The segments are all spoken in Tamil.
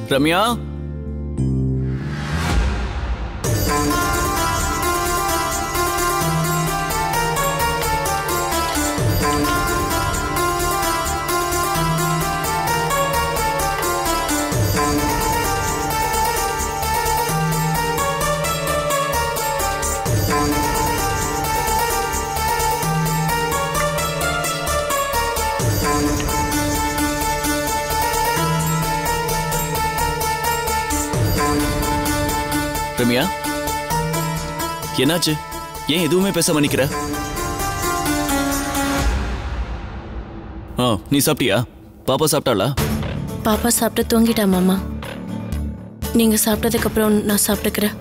ரம்யா ரம்யா என்னாச்சு ஏன் எதுவுமே பேசாம நிக்கிற ஆ நீ சாப்பிட்டியா பாப்பா சாப்பிட்டாளா பாப்பா சாப்பிட்டு தூங்கிட்டா மாமா நீங்க சாப்பிட்டதுக்கு அப்புறம் நான் சாப்பிட்டுக்கிறேன்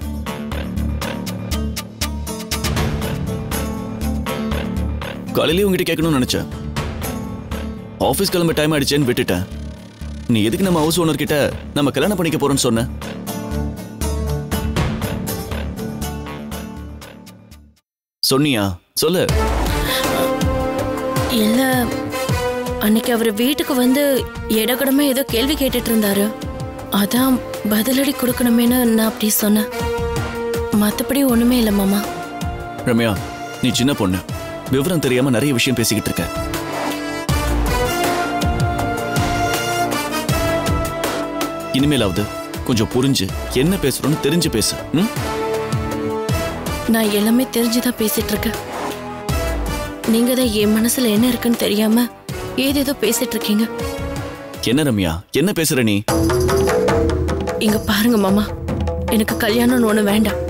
காலையிலேயே உங்ககிட்ட கேட்கணும்னு நினைச்சேன் ஆஃபீஸ் கிளம்ப டைம் ஆயிடுச்சேன்னு விட்டுட்டேன் நீ எதுக்கு நம்ம ஹவுஸ் ஓனர் கிட்ட நம்ம கல்யாணம் பண்ணிக்க போறோம்னு சொன்ன சொன்னியா சொல்லு இல்ல அன்னைக்கு அவர் வீட்டுக்கு வந்து இடகடமா ஏதோ கேள்வி கேட்டுட்டு இருந்தாரு அதான் பதிலடி கொடுக்கணுமேனு நான் அப்படி சொன்னேன் மத்தபடி ஒண்ணுமே இல்லை மாமா ரம்யா நீ சின்ன பொண்ணு விவரம் தெரியாம நிறைய விஷயம் பேசிக்கிட்டு இருக்க இனிமேலாவது கொஞ்சம் புரிஞ்சு என்ன பேசுறோம்னு தெரிஞ்சு பேசு ம்? நான் எல்லாமே தெரிஞ்சுதான் பேசிட்டு இருக்கேன் நீங்க தான் என் மனசுல என்ன இருக்குன்னு தெரியாம ஏதேதோ பேசிட்டு இருக்கீங்க என்ன ரம்யா என்ன பேசுற நீ இங்க பாருங்க மாமா எனக்கு கல்யாணம்னு ஒண்ணு வேண்டாம்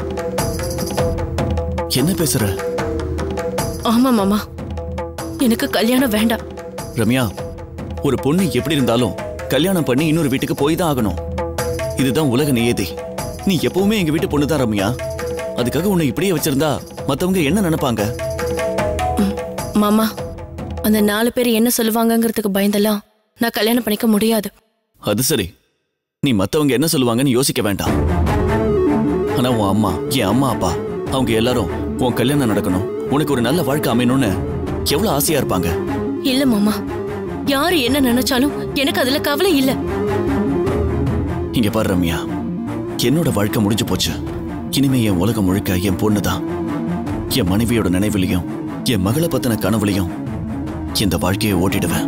என்ன பேசுற ஆமா மாமா எனக்கு கல்யாணம் வேண்டாம் ரம்யா ஒரு பொண்ணு எப்படி இருந்தாலும் கல்யாணம் பண்ணி இன்னொரு வீட்டுக்கு போய் தான் ஆகணும் இதுதான் உலக நியதி நீ எப்பவுமே எங்க வீட்டு பொண்ணு தான் ரம்யா அதுக்காக உன்னை இப்படியே வச்சிருந்தா மத்தவங்க என்ன நினைப்பாங்க மாமா அந்த நாலு பேர் என்ன சொல்லுவாங்கங்கிறதுக்கு பயந்தெல்லாம் நான் கல்யாணம் பண்ணிக்க முடியாது அது சரி நீ மத்தவங்க என்ன சொல்லுவாங்கன்னு யோசிக்க வேண்டாம் ஆனா உன் அம்மா என் அம்மா அப்பா அவங்க எல்லாரும் உன் கல்யாணம் நடக்கணும் உனக்கு ஒரு நல்ல வாழ்க்கை அமையணும்னு எவ்வளவு ஆசையா இருப்பாங்க இல்ல மாமா யாரு என்ன நினைச்சாலும் எனக்கு அதுல கவலை இல்ல இங்க பாரு ரம்யா என்னோட வாழ்க்கை முடிஞ்சு போச்சு இனிமே என் உலகம் முழுக்க என் பொண்ணு தான் என் மனைவியோட நினைவிலையும் என் மகளை பத்தின கனவுலையும் இந்த வாழ்க்கையை ஓட்டிடுவேன்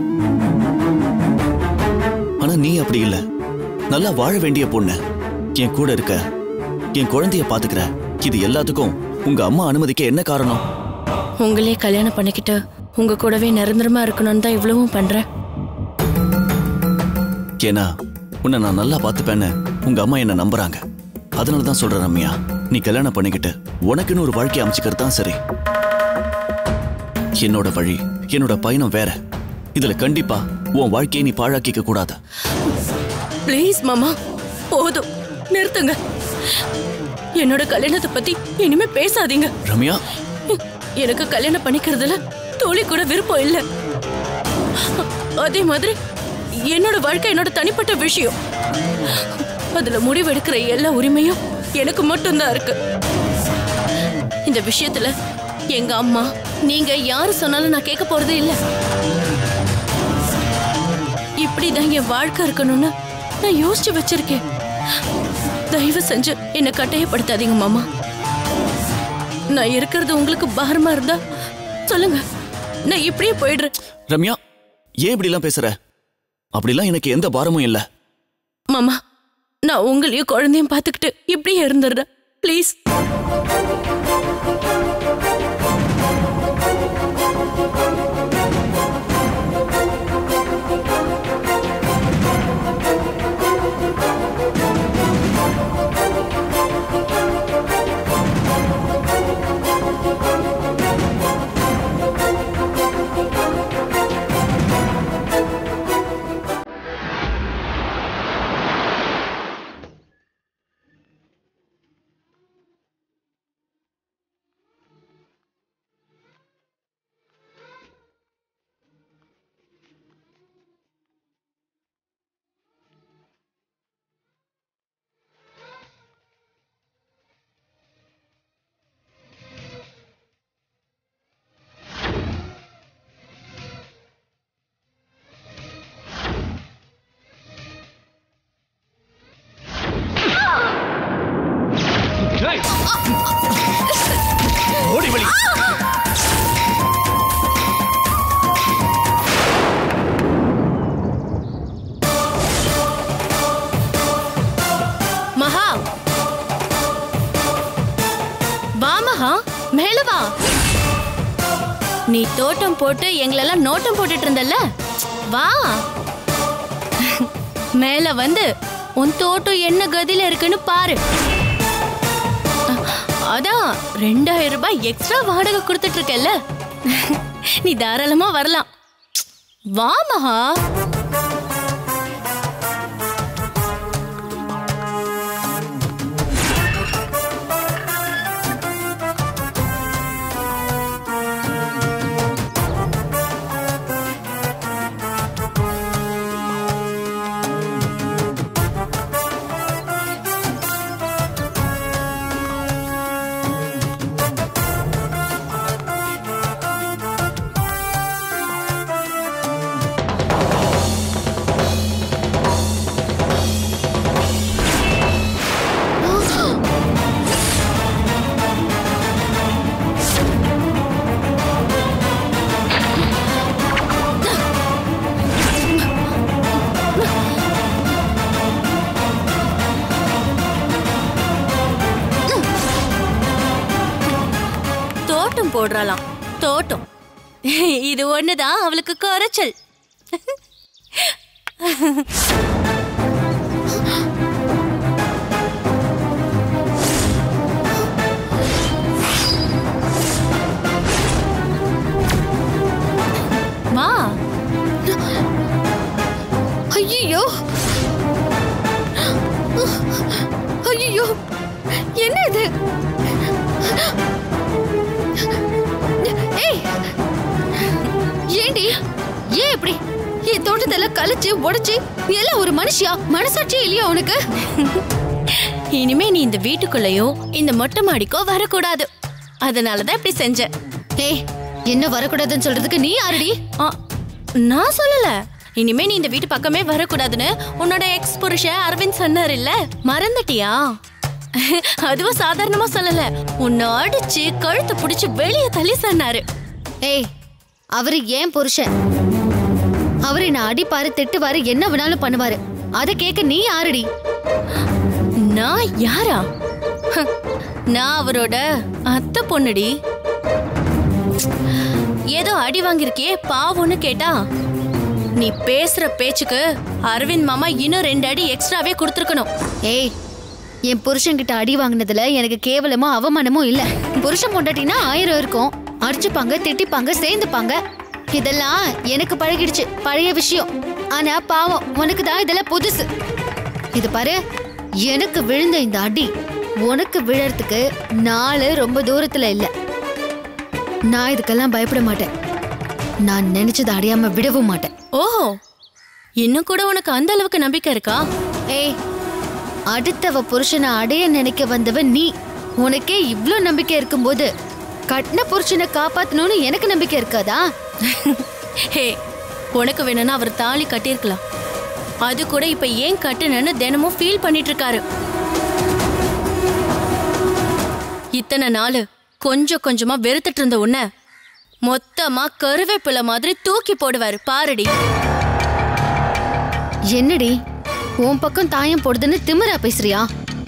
ஆனா நீ அப்படி இல்ல நல்லா வாழ வேண்டிய பொண்ணு என் கூட இருக்க என் குழந்தைய பாத்துக்கிற இது எல்லாத்துக்கும் உங்க அம்மா அனுமதிக்க என்ன காரணம் உங்களே கல்யாணம் பண்ணிக்கிட்டு உங்க கூடவே நிரந்தரமா இருக்கணும்னு தான் இவ்வளவும் பண்றேன் ஏன்னா உன்னை நான் நல்லா பார்த்துப்பேன்னு உங்க அம்மா என்ன நம்புறாங்க அதனால தான் சொல்றேன் ரம்யா நீ கல்யாணம் பண்ணிக்கிட்டு உனக்குன்னு ஒரு வாழ்க்கையை அமைச்சுக்கிறது தான் சரி என்னோட வழி என்னோட பயணம் வேற இதுல கண்டிப்பா உன் வாழ்க்கையை நீ பாழாக்கிக்க கூடாது ப்ளீஸ் மாமா போதும் நிறுத்துங்க என்னோட கல்யாணத்தை பத்தி இனிமே பேசாதீங்க ரம்யா எனக்கு கல்யாணம் பண்ணிக்கிறதுல துளி கூட விருப்பம் இல்ல அதே மாதிரி என்னோட வாழ்க்கை என்னோட தனிப்பட்ட விஷயம் அதுல முடிவெடுக்கிற எல்லா உரிமையும் எனக்கு மட்டும்தான் இருக்கு இந்த விஷயத்துல எங்க அம்மா நீங்க யாரு சொன்னாலும் நான் கேட்க போறதே இல்ல இப்படிதான் என் வாழ்க்கை இருக்கணும்னு நான் யோசிச்சு வச்சிருக்கேன் தயவு செஞ்சு என்னை கட்டாயப்படுத்தாதீங்க மாமா நான் இருக்கிறது உங்களுக்கு பாரமா இருந்தா சொல்லுங்க நான் இப்படியே போயிடுறேன் ரம்யா ஏன் இப்படிலாம் பேசுற அப்படிலாம் எனக்கு எந்த பாரமும் இல்ல மாமா நான் உங்களையும் குழந்தையும் பார்த்துக்கிட்டு இப்படியே இருந்துடுறேன் ப்ளீஸ் மேல வா நீ தோட்டம் போட்டு எங்களெல்லாம் நோட்டம் போட்டுட்டு இருந்தல்ல வா மேல வந்து உன் தோட்டம் என்ன கதியில இருக்குன்னு பாரு அதான் ரெண்டாயிரம் ரூபாய் எக்ஸ்ட்ரா வாடகை கொடுத்துட்டு இருக்கல்ல நீ தாராளமா வரலாம் வா மகா தோட்டம் போடுறாளாம் தோட்டம் இது ஒண்ணுதான் அவளுக்கு குறைச்சல் வா ஐயோ ஐயோ என்ன இது ஏய் ஏண்டி ஏன் இப்படி என் தோட்டத்தெல்லாம் கழிச்சு உடைச்சு நீ எல்லாம் ஒரு மனுஷியா மனசாட்சியே இல்லையா உனக்கு இனிமே நீ இந்த வீட்டுக்குள்ளயோ இந்த மொட்டை மாடிக்கோ வரக்கூடாது அதனாலதான் இப்படி செஞ்சேன் ஏய் என்ன வரக்கூடாதுன்னு சொல்றதுக்கு நீ யாருடி ஆ, நான் சொல்லல இனிமே நீ இந்த வீட்டு பக்கமே வரக்கூடாதுன்னு உன்னோட எக்ஸ் புருஷன் அரவிந்த் சொன்னார் இல்ல மறந்துட்டியா அதுவும் சாதாரணமா சொல்லல உன்னை அடிச்சு கழுத்தை புடிச்சு வெளியே தள்ளி சொன்னாரு ஏய் அவரு ஏன் புருஷன் அவரு என்ன அடிப்பாரு திட்டுவாரு என்ன வேணாலும் பண்ணுவாரு அத கேட்க நீ யாருடி நான் யாரா ஹ, நான் அவரோட அத்தை பொண்ணுடி ஏதோ அடி வாங்கியிருக்கியே பாவம்னு கேட்டா நீ பேசுற பேச்சுக்கு அரவிந்த் மாமா இன்னும் ரெண்டு அடி எக்ஸ்ட்ராவே கொடுத்துருக்கணும் ஏய் என் புருஷன்கிட்ட அடி வாங்கினதுல எனக்கு கேவலமோ அவமானமோ இல்ல புருஷன் பொண்டாட்டினா ஆயிரம் இருக்கும் அடிச்சுப்பாங்க திட்டிப்பாங்க சேர்ந்துப்பாங்க இதெல்லாம் எனக்கு பழகிடுச்சு பழைய விஷயம் ஆனா பாவம் உனக்கு தான் இதெல்லாம் புதுசு இது பாரு எனக்கு விழுந்த இந்த அடி உனக்கு விழறதுக்கு நாலு ரொம்ப தூரத்துல இல்ல நான் இதுக்கெல்லாம் பயப்பட மாட்டேன் நான் நினைச்சதை அடையாம விடவும் மாட்டேன் ஓஹோ இன்னும் கூட உனக்கு அந்த அளவுக்கு நம்பிக்கை இருக்கா ஏய் அடுத்தவ புருஷனை அடைய நினைக்க வந்தவ நீ உனக்கே இவ்ளோ நம்பிக்கை இருக்கும்போது கட்டின புருஷனை காப்பாத்தணும்னு எனக்கு நம்பிக்கை இருக்காதா ஹே உனக்கு வேணும்னா அவர் தாலி கட்டியிருக்கலாம் அது கூட இப்ப ஏன் கட்டுனன்னு தினமும் ஃபீல் பண்ணிட்டு இருக்காரு இத்தனை நாள் கொஞ்சம் கொஞ்சமா வெறுத்துட்டு இருந்த உன்னை மொத்தமா கருவேப்பிலை மாதிரி தூக்கி போடுவாரு பாருடி என்னடி உன் பக்கம் தாயம் போடுதுன்னு திமிரா பேசுறியா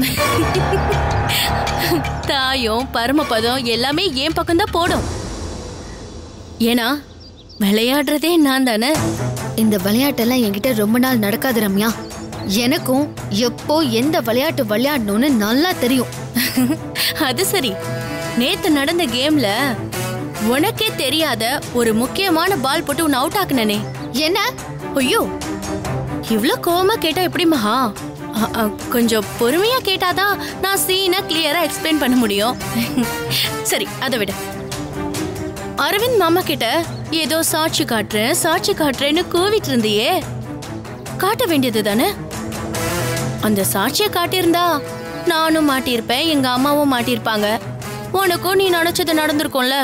தாயம் பரமபதம் எல்லாமே என் பக்கம்தான் போடும் ஏன்னா விளையாடுறதே நான் தானே இந்த விளையாட்டெல்லாம் என்கிட்ட ரொம்ப நாள் நடக்காது ரம்யா எனக்கும் எப்போ எந்த விளையாட்டு விளையாடணும்னு நல்லா தெரியும் அது சரி நேத்து நடந்த கேம்ல உனக்கே தெரியாத ஒரு முக்கியமான பால் போட்டு உன்னை அவுட் ஆக்குனனே என்ன ஐயோ இவ்ளோ கோவமா கேட்டா எப்படி மகா அ, அ, கொஞ்சம் பொறுமையா கேட்டாதான் நான் சீனை கிளியரா எக்ஸ்பிளைன் பண்ண முடியும் சரி அதை விட அரவிந்த் மாமா கிட்ட ஏதோ சாட்சி காட்டுறேன் சாட்சி காட்டுறேன்னு கூவிட்டு இருந்தியே காட்ட வேண்டியது தானே அந்த சாட்சியை காட்டியிருந்தா நானும் மாட்டியிருப்பேன் எங்க அம்மாவும் மாட்டியிருப்பாங்க உனக்கும் நீ நினைச்சது நடந்திருக்கும்ல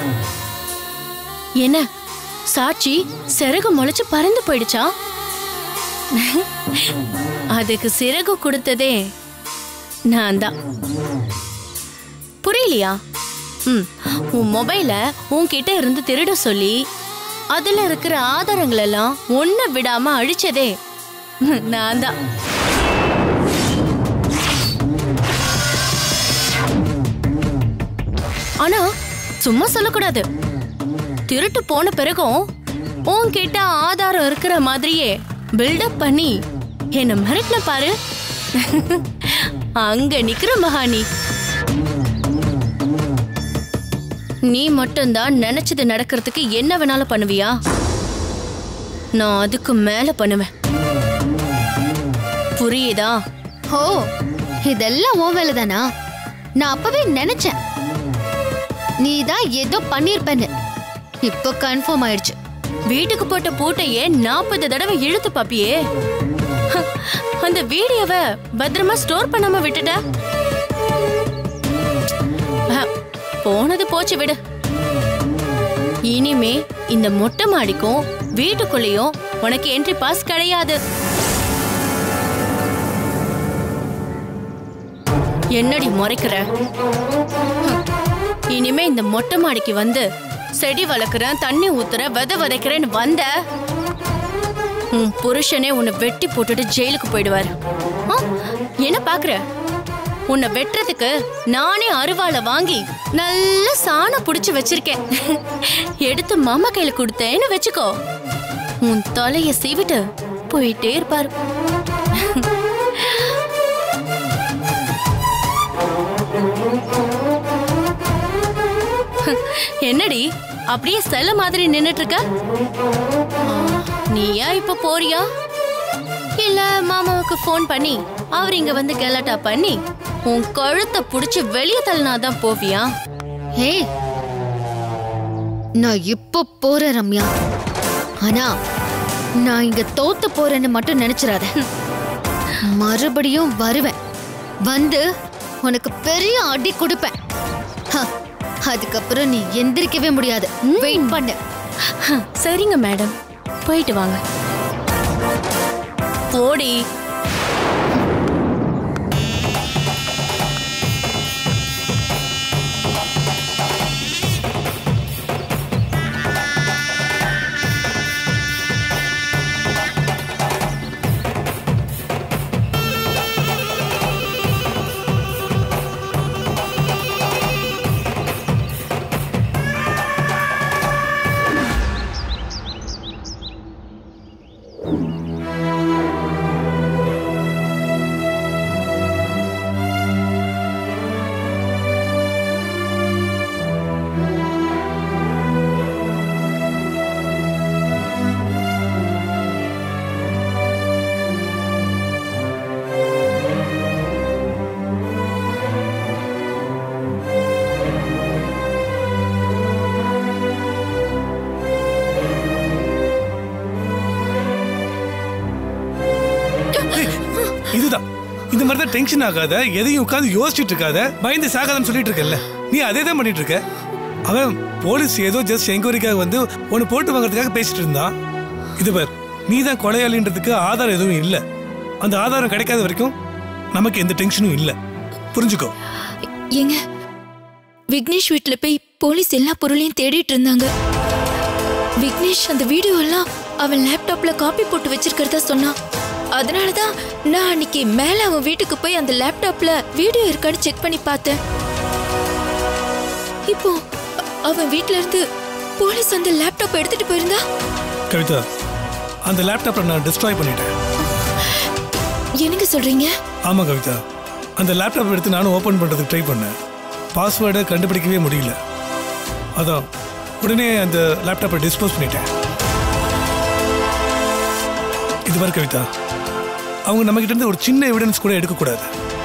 என்ன சாட்சி சிறகு முளைச்சு பறந்து போயிடுச்சா அதுக்கு சிறகு கொடுத்ததே நான் தான் புரியலையா ம் உன் மொபைல உன்கிட்ட இருந்து திருட சொல்லி அதுல இருக்கிற ஆதாரங்கள் எல்லாம் ஒன்ன விடாம அழிச்சதே நான் தான் ஆனா சும்மா சொல்லக்கூடாது திருட்டு போன பிறகும் உன்கிட்ட ஆதாரம் இருக்கிற மாதிரியே பில்டப் பண்ணி என்ன மிரட்டின பாரு அங்க நிக்கிற மகாணி நீ மட்டும்தான் நினைச்சது நடக்கிறதுக்கு என்ன வேணாலும் பண்ணுவியா நான் அதுக்கு மேல பண்ணுவேன் புரியுதா ஓ இதெல்லாம் உன் வேலை தானா நான் அப்பவே நினைச்சேன் நீ தான் ஏதோ பண்ணிருப்பேன்னு இப்போ கன்ஃபார்ம் ஆயிடுச்சு வீட்டுக்கு போட்ட பூட்டையே நாற்பது தடவை இழுத்து பாப்பியே ஹ, அந்த வீடியோவை பத்திரமா ஸ்டோர் பண்ணாம விட்டுட்ட அஹ, போனது போச்சு விடு இனிமே இந்த மொட்டை மாடிக்கும் வீட்டுக்குள்ளேயும் உனக்கு என்ட்ரி பாஸ் கிடையாது என்னடி முறைக்கிற ஹம், இனிமே இந்த மொட்டை மாடிக்கு வந்து செடி வளர்க்குறேன் தண்ணி ஊத்துறேன் விதை விதைக்கிறேன்னு வந்த உன் புருஷனே உன்னை வெட்டி போட்டுட்டு ஜெயிலுக்கு போயிடுவாரு ஆ, என்ன பாக்குற உன்னை வெட்டுறதுக்கு நானே அருவாளை வாங்கி நல்ல சாணம் புடிச்சு வச்சிருக்கேன் எடுத்து மாமா கையில கொடுத்தேன்னு வச்சுக்கோ உன் தலைய சீவிட்டு போயிட்டே இருப்பாரு என்னடி அப்படியே செல்ல மாதிரி நின்னுட்டு இருக்க ஆ, நீயா இப்ப போறியா இல்ல மாமாவுக்கு ஃபோன் பண்ணி அவர் இங்க வந்து கெலாட்டா பண்ணி உன் கழுத்தை புடிச்சு வெளியே தள்ளினாதான் போவியா ஏய் நான் இப்போ போறேன் ரம்யா ஆனா நான் இங்க தோத்து போறேன்னு மட்டும் நினைச்சிடாத மறுபடியும் வருவேன் வந்து உனக்கு பெரிய அடி கொடுப்பேன் ஹ, அதுக்கப்புறம் நீ எந்திரிக்கவே முடியாது வெயிட் பண்ணு ஹ, சரிங்க மேடம் போயிட்டு வாங்க போடி இதுதான் இந்த மாதிரி தான் டென்ஷன் ஆகாத எதையும் உட்காந்து யோசிச்சுட்டு இருக்காத பயந்து சாகாதன்னு சொல்லிட்டு இருக்கல்ல நீ அதே தான் பண்ணிட்டு இருக்க அவன் போலீஸ் ஏதோ ஜஸ்ட் என்கொயரிக்காக வந்து உன்னை போட்டு வாங்குறதுக்காக பேசிட்டு இருந்தான் இது பார் நீ தான் கொலையாளின்றதுக்கு ஆதாரம் எதுவும் இல்லை அந்த ஆதாரம் கிடைக்காத வரைக்கும் நமக்கு எந்த டென்ஷனும் இல்லை புரிஞ்சுக்கோ ஏங்க விக்னேஷ் வீட்ல போய் போலீஸ் எல்லா பொருளையும் தேடிட்டு இருந்தாங்க விக்னேஷ் அந்த வீடியோ எல்லாம் அவன் லேப்டாப்ல காப்பி போட்டு வச்சிருக்கிறதா சொன்னான் அதனால தான் நான் அன்னைக்கு மேல அவன் வீட்டுக்கு போய் அந்த லேப்டாப்ல வீடியோ இருக்கான்னு செக் பண்ணி பார்த்தேன் இப்போ அ- அவன் வீட்ல இருந்து போலீஸ் அந்த லேப்டாப் எடுத்துட்டு போயிருந்தா கவிதா அந்த லேப்டாப்பை நான் டிஸ்ட்ராய் பண்ணிட்டேன் என்னங்க சொல்றீங்க ஆமா கவிதா அந்த லேப்டாப் எடுத்து நானும் ஓபன் பண்றதுக்கு ட்ரை பண்ணேன் பாஸ்வேர்டை கண்டுபிடிக்கவே முடியல அதான் உடனே அந்த லேப்டாப்பை டிஸ்போஸ் பண்ணிட்டேன் இது மாதிரி கவிதா அவங்க நம்ம கிட்ட இருந்து ஒரு சின்ன எவிடன்ஸ் கூட எடுக்கக்கூடாது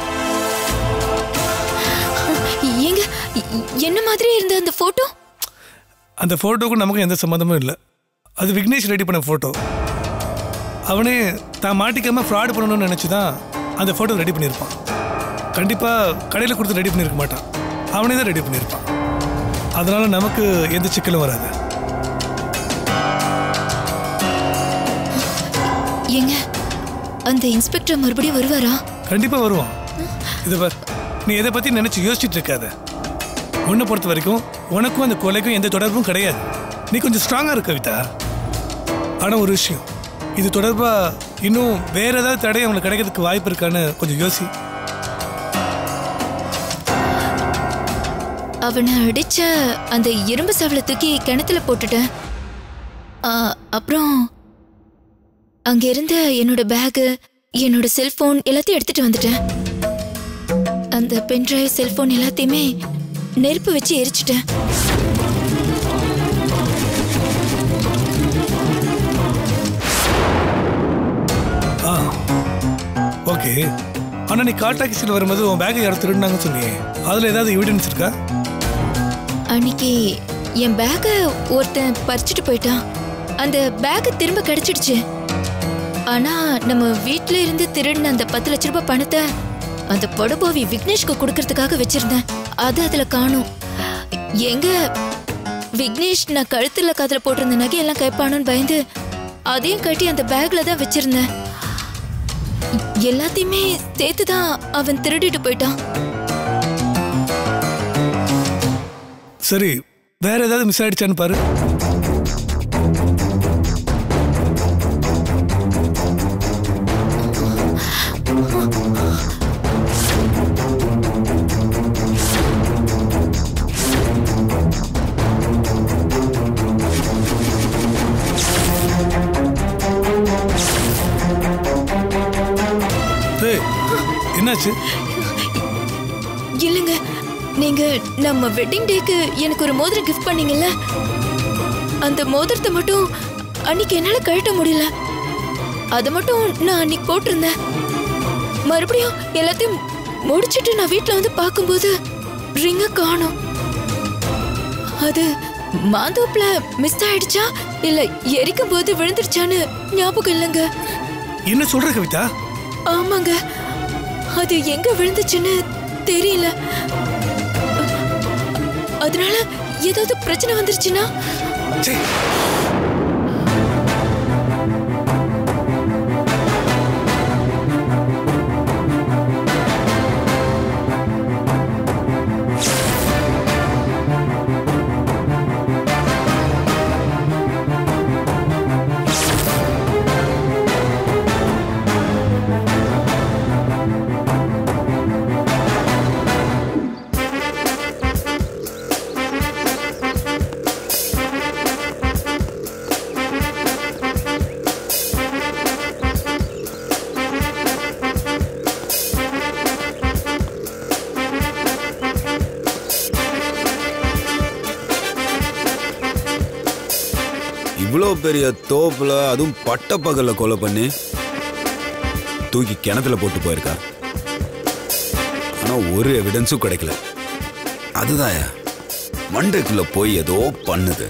ஏங்க எ- என்ன மாதிரி இருந்த அந்த போட்டோ அந்த ஃபோட்டோக்கும் நமக்கும் எந்த சம்மந்தமும் இல்லை அது விக்னேஷ் ரெடி பண்ண ஃபோட்டோ அவனே தான் மாட்டிக்காம ஃப்ராட் பண்ணணும்னு நினச்சி தான் அந்த ஃபோட்டோ ரெடி பண்ணியிருப்பான் கண்டிப்பாக கடையில் கொடுத்து ரெடி பண்ணியிருக்க மாட்டான் அவனே தான் ரெடி பண்ணியிருப்பான் அதனால நமக்கு எந்த சிக்கலும் வராது ஏங்க அந்த இன்ஸ்பெக்டர் மறுபடியும் வருவாரா கண்டிப்பாக வருவான் இது பார் நீ எதை பற்றி நினச்சி யோசிச்சுட்டு இருக்காத உன்னை பொறுத்த வரைக்கும் உனக்கும் அந்த கொலைக்கும் எந்த தொடர்பும் கிடையாது நீ கொஞ்சம் ஸ்ட்ராங்காக இருக்க கவிதா ஆனால் ஒரு விஷயம் இது தொடர்பாக இன்னும் வேற ஏதாவது தடை அவங்களுக்கு கிடைக்கிறதுக்கு வாய்ப்பு இருக்கான்னு கொஞ்சம் யோசி அவனை அடிச்ச அந்த இரும்பு சவலை தூக்கி கிணத்துல போட்டுட்டேன் ஆ, அப்புறம் அங்க இருந்த என்னோட பேகு என்னோட செல்போன் எல்லாத்தையும் எடுத்துட்டு வந்துட்டேன் அந்த பென்ட்ரைவ் செல்போன் எல்லாத்தையுமே நெருப்பு வச்சு எரிச்சிட்டேன் ஆ ஓகே ஆனா நீ கால் டாக்ஸியில் வரும்போது உன் பேக்கை யாரும் திருடினாங்கன்னு சொன்னியே அதுல ஏதாவது எவிடன்ஸ் இருக்கா அன்னைக்கு என் பேக்கை ஒருத்தன் பறிச்சுட்டு போயிட்டான் அந்த பேக் திரும்ப கிடைச்சிடுச்சு ஆனா நம்ம வீட்ல இருந்து திருடின அந்த பத்து லட்ச ரூபாய் பணத்தை அந்த படுபாவி விக்னேஷ்க்கு கொடுக்கறதுக்காக வச்சிருந்தேன் அது அதுல காணும் எங்க விக்னேஷ் நான் கழுத்துல காதுல போட்டிருந்த நகையெல்லாம் கேட்பானோன்னு பயந்து அதையும் கட்டி அந்த பேக்ல தான் வச்சிருந்தேன் எல்லாத்தையுமே சேர்த்து தான் அவன் திருடிட்டு போயிட்டான் சரி வேற ஏதாவது மிஸ் ஆயிடுச்சான்னு பாரு ஏய், என்னாச்சு இல்லைங்க நீங்க நம்ம வெட்டிங் டேக்கு எனக்கு ஒரு மோதிரம் கிஃப்ட் பண்ணீங்கல்ல அந்த மோதிரத்தை மட்டும் அன்னைக்கு என்னால கழட்ட முடியல அதை மட்டும் நான் அன்னைக்கு போட்டிருந்தேன் மறுபடியும் எல்லாத்தையும் முடிச்சிட்டு நான் வீட்ல வந்து பார்க்கும்போது ரிங்க காணோம் அது மாந்தோப்புல மிஸ் ஆயிடுச்சா இல்ல எரிக்கும் போது விழுந்துடுச்சான்னு ஞாபகம் இல்லைங்க என்ன சொல்ற கவிதா ஆமாங்க அது எங்க விழுந்துச்சுன்னு தெரியல அதனால ஏதாவது பிரச்சனை வந்துருச்சுன்னா சே இவ்வளோ பெரிய தோப்புல அதுவும் பட்ட பகல்ல கொலை பண்ணி தூக்கி கிணத்துல போட்டு போயிருக்கா ஆனா ஒரு எவிடன்ஸும் கிடைக்கல அதுதான்யா மண்டைக்குள்ள போய் ஏதோ பண்ணுது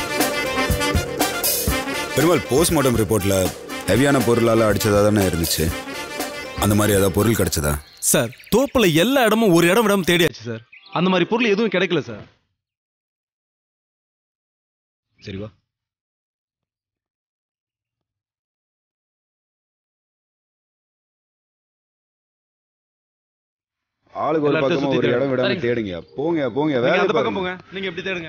பெருமாள் போஸ்ட்மார்ட்டம் ரிப்போர்ட்ல ஹெவியான பொருளால அடிச்சதா தானே இருந்துச்சு அந்த மாதிரி ஏதாவது பொருள் கிடைச்சதா சார் தோப்புல எல்லா இடமும் ஒரு இடம் விடாம தேடியாச்சு சார் அந்த மாதிரி பொருள் எதுவும் கிடைக்கல சார் சரி வா ஆளுக்கு ஒரு எல்லா இடத்தையும் பக்கமா சுத்தி ஒரு இடம் தேடுங்க. விடாம சரிங்க. தேடுங்க போங்க போங்க நீங்க வேலை அந்த பக்கம் பாருங்க. போங்க நீங்க எப்படி தேடுங்க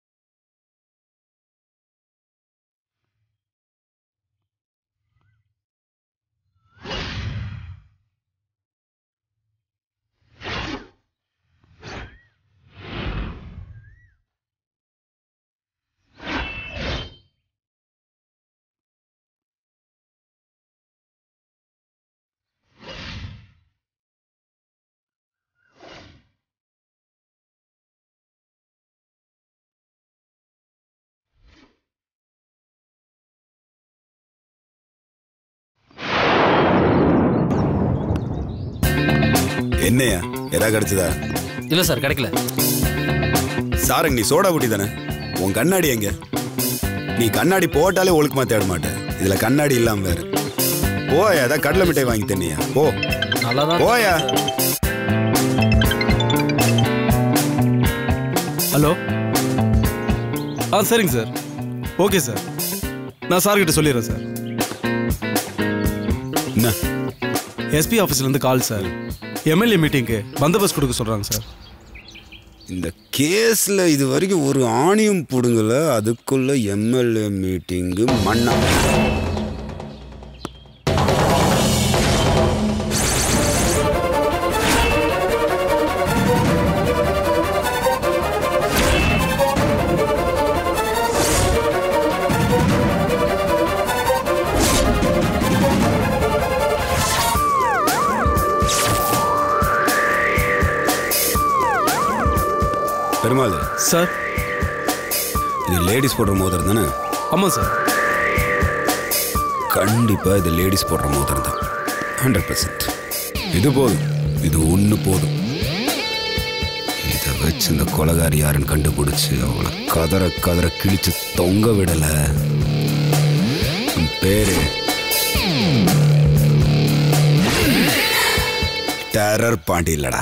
என்னையா எதா கிடைச்சதா இல்ல சார் கிடைக்கல சாருங்க நீ சோடா புட்டி தானே உன் கண்ணாடி எங்க நீ கண்ணாடி போட்டாலே ஒழுக்கமா தேட மாட்டேன் இதுல கண்ணாடி இல்லாம வேற போயா ஏதாவது கடலை மிட்டாய் வாங்கி தண்ணியா போ நல்லா தான் போயா ஹலோ ஆ சரிங்க சார் ஓகே சார் நான் சார் கிட்ட சொல்லிடுறேன் சார் என்ன எஸ்பி ஆஃபீஸ்லேருந்து கால் சார் எம்எல்ஏ மீட்டிங்க்கு பந்தோபஸ்த் கொடுக்க சொல்கிறாங்க சார் இந்த கேஸ்ல இது வரைக்கும் ஒரு ஆணியும் புடுங்கல அதுக்குள்ள எம்எல்ஏ மீட்டிங்கு மண்ணா ஜமால் சார் இது லேடிஸ் போடுற மோதிரம் தானே ஆமாம் சார் கண்டிப்பா இது லேடிஸ் போடுற மோதிரம் தான் ஹண்ட்ரட் பர்சன்ட் இது போதும் இது ஒன்று போதும் இதை வச்சு இந்த கொலகாரி யாருன்னு கண்டுபிடிச்சு அவளை கதற கதற கிழிச்சு தொங்க விடல உன் பேரு டெரர் பாண்டி இல்லடா